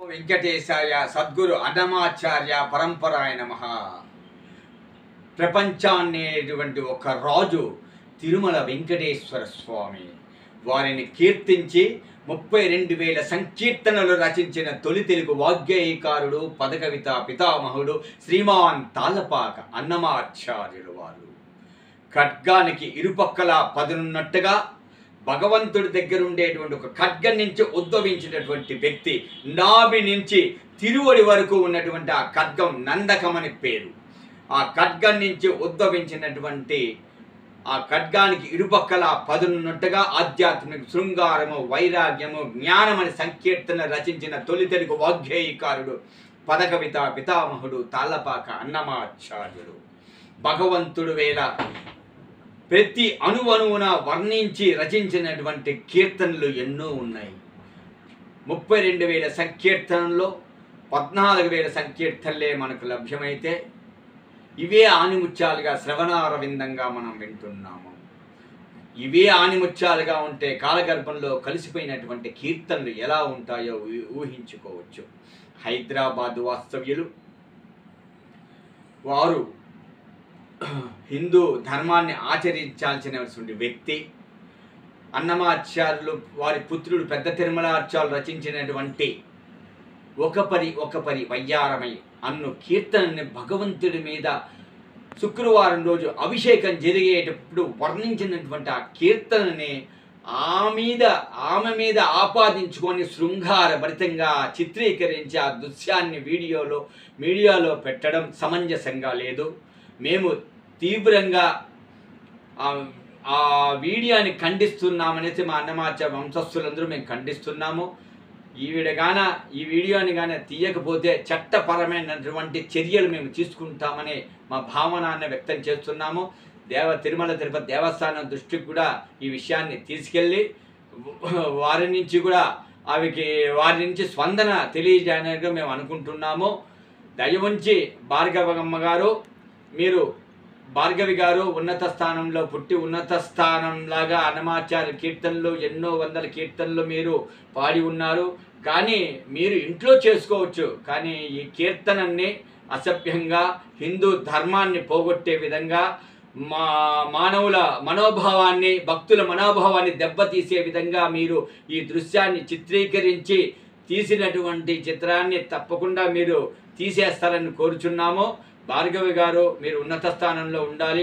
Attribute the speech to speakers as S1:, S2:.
S1: వెంకటేశాయ సద్గురు అన్నమాచార్య పరంపరాయ నమ ప్రపంచాన్నేటువంటి ఒక రాజు తిరుమల వెంకటేశ్వర స్వామి వారిని కీర్తించి ముప్పై రెండు వేల సంకీర్తనలు రచించిన తొలి తెలుగు వాగ్గేయకారుడు పదకవిత పితామహుడు శ్రీమాన్ తాళ్ళపాక అన్నమాచార్యులు వారు ఖడ్గానికి ఇరుపక్కల పదునున్నట్టుగా భగవంతుడి దగ్గర ఉండేటువంటి ఒక ఖడ్గం నుంచి ఉద్భవించినటువంటి వ్యక్తి నాభి నుంచి తిరువడి వరకు ఉన్నటువంటి ఆ ఖడ్గం నందకమని పేరు ఆ ఖడ్గం నుంచి ఉద్భవించినటువంటి ఆ ఖడ్గానికి ఇరుపక్కల పదునున్నట్టుగా ఆధ్యాత్మిక శృంగారము వైరాగ్యము జ్ఞానమని సంకీర్తన రచించిన తొలి తెలుగు వాగ్గేయకారుడు పదకవిత పితామహుడు తాళ్ళపాక అన్నమాచార్యుడు భగవంతుడు వేళ ప్రతి అణువణువున వర్ణించి రచించినటువంటి కీర్తనలు ఎన్నో ఉన్నాయి ముప్పై రెండు వేల సంకీర్తనల్లో పద్నాలుగు వేల సంకీర్తనలే మనకు లభ్యమైతే ఇవే ఆనిముత్యాలుగా శ్రవణారవిందంగా మనం వింటున్నాము ఇవే ఆనిముత్యాలుగా ఉంటే కాలగర్భంలో కలిసిపోయినటువంటి కీర్తనలు ఎలా ఉంటాయో ఊ- ఊహించుకోవచ్చు హైదరాబాద్ వాస్తవ్యులు వారు హిందూ ధర్మాన్ని ఆచరించాల్సినటువంటి వ్యక్తి అన్నమాచార్యులు వారి పుత్రుడు పెద్ద తిరుమలాచార్యులు రచించినటువంటి ఒక పరి ఒక పరి వయ్యారమై అన్ను కీర్తనని భగవంతుడి మీద శుక్రవారం రోజు అభిషేకం జరిగేటప్పుడు వర్ణించినటువంటి ఆ కీర్తనని ఆ మీద ఆమె మీద ఆపాదించుకొని శృంగార భరితంగా చిత్రీకరించి ఆ దృశ్యాన్ని వీడియోలో మీడియాలో పెట్టడం సమంజసంగా లేదు మేము తీవ్రంగా ఆ- ఆ వీడియోని ఖండిస్తున్నామనేసి మా అన్నమాచ వంశస్థులందరూ మేము ఖండిస్తున్నాము ఈవిడ గాన ఈ వీడియోని గాన తీయకపోతే చట్టపరమైనటువంటి చర్యలు మేము తీసుకుంటామని మా భావనాన్ని వ్యక్తం చేస్తున్నాము దేవ తిరుమల తిరుపతి దేవస్థానం దృష్టికి కూడా ఈ విషయాన్ని తీసుకెళ్ళి వారి నుంచి కూడా అవికి వారి నుంచి స్పందన తెలియజేయడానికి మేము అనుకుంటున్నాము దయ ఉంచి భార్గవమ్మ గారు మీరు భార్గవి గారు ఉన్నత స్థానంలో పుట్టి ఉన్నత స్థానంలాగా అన్నమాచార్య కీర్తనలు ఎన్నో వందల కీర్తనలు మీరు పాడి ఉన్నారు కానీ మీరు ఇంట్లో చేసుకోవచ్చు కానీ ఈ కీర్తనని అసభ్యంగా హిందూ ధర్మాన్ని పోగొట్టే విధంగా మా మానవుల మనోభావాన్ని భక్తుల మనోభావాన్ని దెబ్బతీసే విధంగా మీరు ఈ దృశ్యాన్ని చిత్రీకరించి తీసినటువంటి చిత్రాన్ని తప్పకుండా మీరు తీసేస్తారని కోరుచున్నాము భార్గవి గారు మీరు ఉన్నత స్థానంలో ఉండాలి